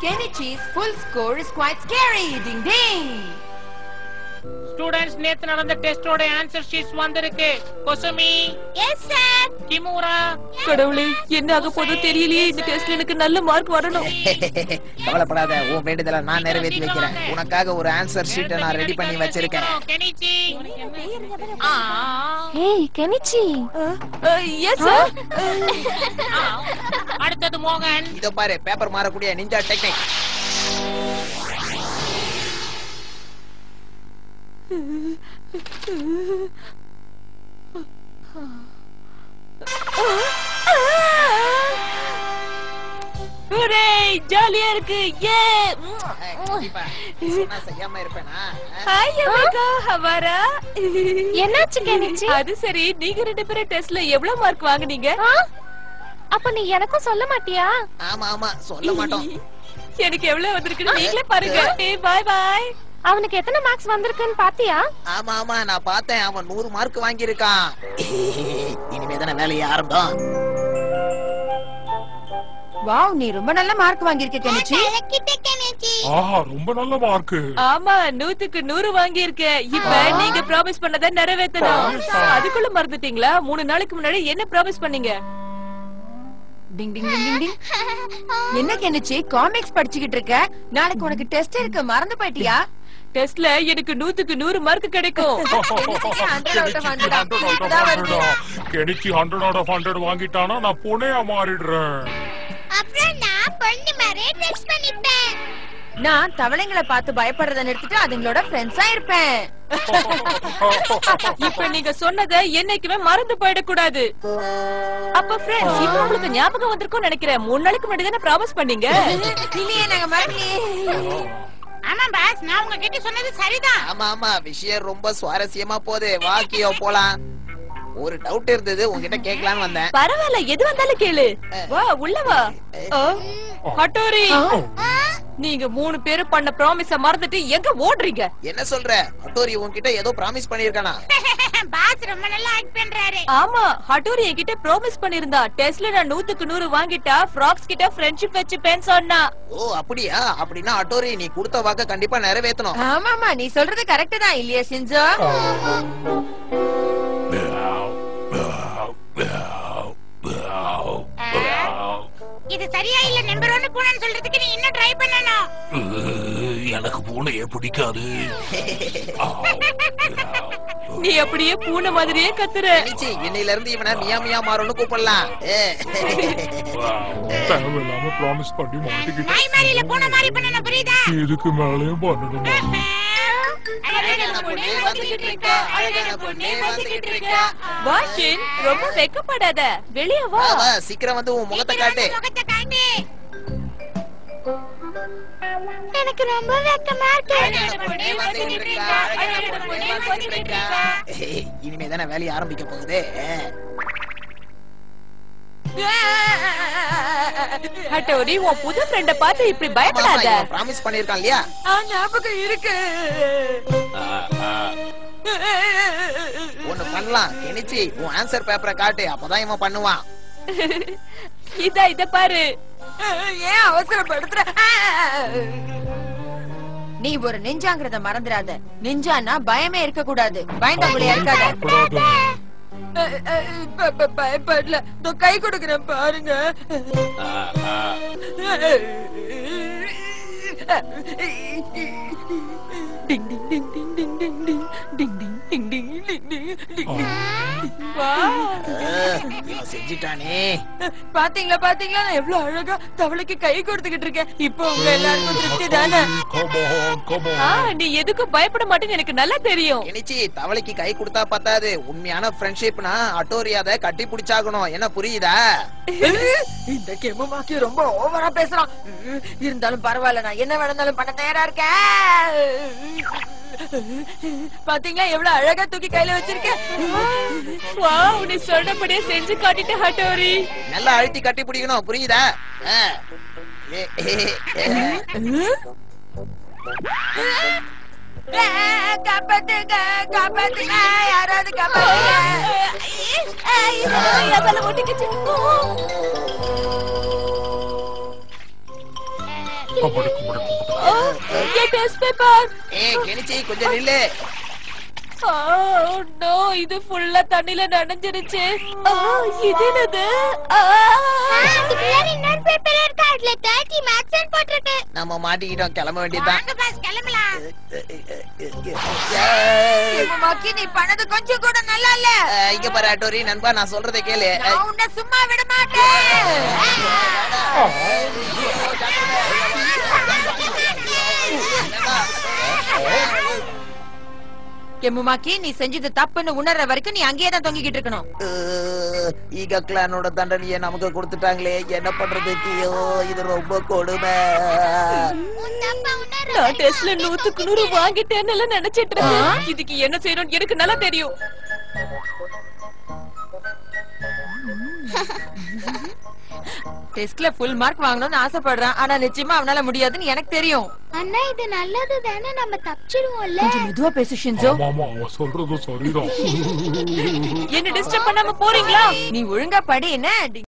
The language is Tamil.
Kenichi's full score is quite scary. Ding ding. Students நேத்து நடந்த டெஸ்டோட ஆன்சர் ஷீட்ஸ் வந்திருக்கு கொசுமி எஸ் சார் கிமூரா கடவுளே என்ன ஆக போதோ தெரியலையே இந்த டெஸ்ட்ல எனக்கு நல்ல மார்க் வரணும் கவலைப்படாத உன் வேண்டுதலை நான் நிறைவேற்றி வைக்கிறேன் உனக்காக ஒரு ஆன்சர் ஷீட்டை நான் ரெடி பண்ணி வச்சிருக்கேன் கெனிச்சி ஏய் கெனிச்சி எஸ் சார் அடுத்தது மோகன் இதோ பாரு பேப்பர் மாறக்கூடிய நிஞ்சா டெக்னிக் ஜாலியா இருக்கு ஏ சொன்னா செய்யாம இருப்பேனா ஹாய் அமெரிக்கா ஹவாரா என்னாச்சு கெனிச்சி அது சரி நீங்க ரெண்டு பேரும் டெஸ்ட்ல எவ்வளவு மார்க் வாங்குனீங்க ஆ? அப்ப நீ எனக்கும் சொல்ல மாட்டியா ஆமா ஆமா சொல்ல மாட்டோம் எனக்கு எவ்வளவு வந்திருக்குன்னு நீங்களே பாருங்க பாய் பாய் அவனுக்கு எத்தனை மார்க்ஸ் வந்திருக்குன்னு பாத்தியா ஆமா ஆமா நான் பார்த்தேன் அவன் நூறு மார்க் வாங்கியிருக்கான் இனிமே தானே வேலையை ஆரம்பம் வாவ் நீ ரொம்ப நல்ல மார்க் வாங்கியிருக்க கெனிச்சி ஆஹா ரொம்ப நல்ல மார்க்கு ஆமா நூத்துக்கு நூறு வாங்கி இருக்கேன் இப்ப நீங்க ப்ராமிஸ் பண்ணதை நிறைவேத்தணும் அதுக்குள்ள மறந்துட்டீங்களா மூணு நாளைக்கு முன்னாடி என்ன ப்ராமிஸ் பண்ணீங்க டிங் டிங் டிங் டிங் டிங் என்ன கெனிச்சி காமிக்ஸ் படிச்சுக்கிட்டு இருக்க நாளைக்கு உனக்கு டெஸ்ட் இருக்கு மறந்து போயிட்டியா டெஸ்ட்ல எனக்கு நூத்துக்கு நூறு மார்க் கிடைக்கும் hundred out of hundred ஆ? இதான் வருது. Kenichi hundred out of hundred வாங்கிட்டானா நான் புனையா மாறிடுறேன் அப்புறம் நான் பொண்ணு மாதிரியே ட்ரெஸ் பண்ணிப்பேன் நான் தவளைங்களை பார்த்து பயப்படுறத நிறுத்திட்டு அதுங்களோட ஃப்ரெண்ட்ஸா இருப்பேன் இப்ப நீங்க சொன்னதை என்னைக்குமே மறந்து போயிடக்கூடாது அப்ப ஃப்ரெண்ட்ஸ் இப்ப உங்களுக்கு ஞாபகம் வந்திருக்கும்னு நினைக்கிறேன் மூணு நாளைக்கு முன்னாடி தானே ப்ராமிஸ் பண்ணீங்க இல்லையே நாங்க மறக்கலையே ஆமா பாஸ் நான் உங்ககிட்ட சொன்னது சரிதான் ஆமா ஆமா விஷயம் ரொம்ப சுவாரஸ்யமா போகுது வாக்கியோ போலாம் ஒரு டவுட் இருந்தது உன்கிட்ட கேட்கலான்னு வந்தேன் பரவாயில்ல எது வந்தாலும் கேளு வா உள்ள வா ஆ, ஹட்டோரி நீங்க மூணு பேரும் பண்ண ப்ராமிஸ மறந்துட்டு எங்க ஓடுறீங்க என்ன சொல்ற அட்டோரி உன்கிட்ட ஏதோ ப்ராமிஸ் பண்ணிருக்கானா பாஸ் ரொம்ப நல்லா ஆக்ட் பண்றாரு ஆமா ஹட்டோரி என்கிட்ட ப்ராமிஸ் பண்ணிருந்தா டெஸ்ட்ல நான் நூத்துக்கு நூறு வாங்கிட்டா ஃப்ராக்ஸ் கிட்ட ஃப்ரெண்ட்ஷிப் வச்சுப்பேன்னு சொன்னா ஓ அப்படியா அப்படின்னா அட்டோரி நீ கொடுத்த வாக்க கண்டிப்பா நிறைவேத்தணும் ஆமாமா நீ சொல்றது கரெக்ட் தான் இல்லையா சின்சோ இது சரியா இல்ல நம்பர் ஒன்னு போனன்னு சொல்றதுக்கு நீ இன்னும் ட்ரை பண்ணணும் எனக்கு பூனைய பிடிக்காது நீ அப்படியே பூனை மாதிரியே கத்துற நினைச்சு இன்னையில இருந்து இவனை மியா மியா மாறும்னு கூப்பிடலாம் ஏ. தேவையில்லாம ப்ராமிஸ் பண்ணி மாட்டிக்கிட்டேன் நாய் மாதிரி இல்ல பூனை மாதிரி பண்ணணும் புரியுதா இதுக்கு மேலயும் பண்ணணுமா அழகான பொண்ணு வந்துகிட்டு இருக்கா அழகான பொண்ணு வந்துகிட்டு இருக்கா வா ஷின் ரொம்ப வெக்கப்படாத வெளிய வா வா வா சீக்கிரம் வந்து உன் முகத்தை காட்டு முகத்தை காட்டு எனக்கு ரொம்ப வெக்கமா இருக்கு அழகான பொண்ணு வந்துகிட்டு இருக்கா அழகான பொண்ணு வந்துகிட்டு இருக்கா ஏய், இனிமே தானே வேலையை ஆரம்பிக்க போகுது ஹட்டோரி உன் புது ஃப்ரெண்ட பார்த்து இப்படி பயப்படாத ப்ராமிஸ் பண்ணிருக்கான் இல்லையா ஆ, ஞாபகம் இருக்கு ஒண்ணு பண்ணலாம் கெனிச்சி உன் ஆன்சர் பேப்பரை காட்டு அப்பதான் இவன் பண்ணுவான் இதா இத பாரு ஏன் அவசரப்படுத்துற நீ ஒரு நெஞ்சாங்கிறத மறந்துடாத நெஞ்சானா பயமே இருக்க கூடாது பயந்தவங்களே இருக்காத அஹ், அஹ், ப- ப- பயப்படல இதோ கை கொடுக்கிறேன் பாருங்க டிங் டிங் டிங் டிங் டிங் டிங் டிங் டிங் டிங் டிங் டிங் டிங் டிங் டிங் டிங். வா அஹ், இவன் செஞ்சிட்டானே பாத்தீங்களா பாத்தீங்களா நான் எவ்வளவு அழகா தவளைக்கு கை கொடுத்துக்கிட்டு இருக்கேன் இப்போ உங்க எல்லாருக்கும் திருப்தி தானே Come on, come on. ஆ, நீ எதுக்கும் பயப்பட மாட்டேன்னு எனக்கு நல்லா தெரியும் கெனிச்சி தவளைக்கு கை கொடுத்தா பத்தாது உண்மையான ஃப்ரெண்ட்ஷிப்னா அட்டோரி அதை கட்டி பிடிச்சாகணும் என்ன புரியுதா இந்த கெமுமாக்கி ரொம்ப ஓவரா பேசுறான் இருந்தாலும் பரவாயில்ல நான் என்ன வேணாலும் பண்ண தயாரா இருக்கேன் பாத்தீங்களா எவ்வளவு அழகா தூக்கி கையில வச்சிருக்கேன் வா நீ சொன்னபடியே செஞ்சு காட்டிட்ட ஹட்டோரி நல்லா அழுத்தி கட்டி பிடிக்கணும் புரியுதா அஹ். ஏ, ஏ, ஏ. காப்பாத்துங்க காப்பாத்துங்க யாராவது காப்பாத்துங்க கபடி கபடி கபடி ஆ, என் டெஸ்ட் பேப்பர் ஏய் கெனிச்சி கொஞ்சம் நில்லு நோ இது ஃபுல்லா தண்ணில நனைஞ்சிருச்சு ஆ, இது என்னது ஆ. அதுக்குள்ள இன்னொரு பேப்பர் இருக்கு அதுல 30 மார்க்ஸ் போட்டிருக்கு நம்ம மாட்டிக்கிட்டோம் கிளம்ப வேண்டியதுதான் வாங்க பாஸ் கிளம்பலாம் எம்முமாக்கி நீ பண்ணது கொஞ்சம் கூட நல்லா இல்ல அஹ், இங்க பாரு அட்டோரி நண்பா நான் சொல்றதை கேளு நான் உன்னை சும்மா விட மாட்டேன் எம்முமாக்கி நீ செஞ்சது தப்புன்னு உணர்ற வரைக்கும் நீ அங்கேயே தான் தொங்கிக்கிட்டு இருக்கணும் அஹ், ஈகா கிளானோட தண்டனையை நமக்கு கொடுத்துட்டாங்களே என்ன பண்றது ஐயோ இது ரொம்ப கொடுமை உன் தப்பா உணர்ற நான் டெஸ்ட்ல நூத்துக்கு நூறு வாங்கிட்டேன்னு நினைச்சிட்டு இருந்தேன் இதுக்கு என்ன செய்யணும் எனக்கு நல்லா தெரியும் டெஸ்ட்ல ஃபுல் மார்க் வாங்கணும்னு ஆசைப்படுறான் ஆனா நிச்சயமா அவனால முடியாதுன்னு எனக்கு தெரியும் அண்ணா இது நல்லது தானே நம்ம தப்பிச்சிடுவோம்ல கொஞ்சம் மெதுவா பேசு ஷின்சோ ஆமா ஆமா அவ சொல்றது சரிதான் என்ன டிஸ்டர்ப் பண்ணாம போறீங்களா நீ ஒழுங்கா படி என்ன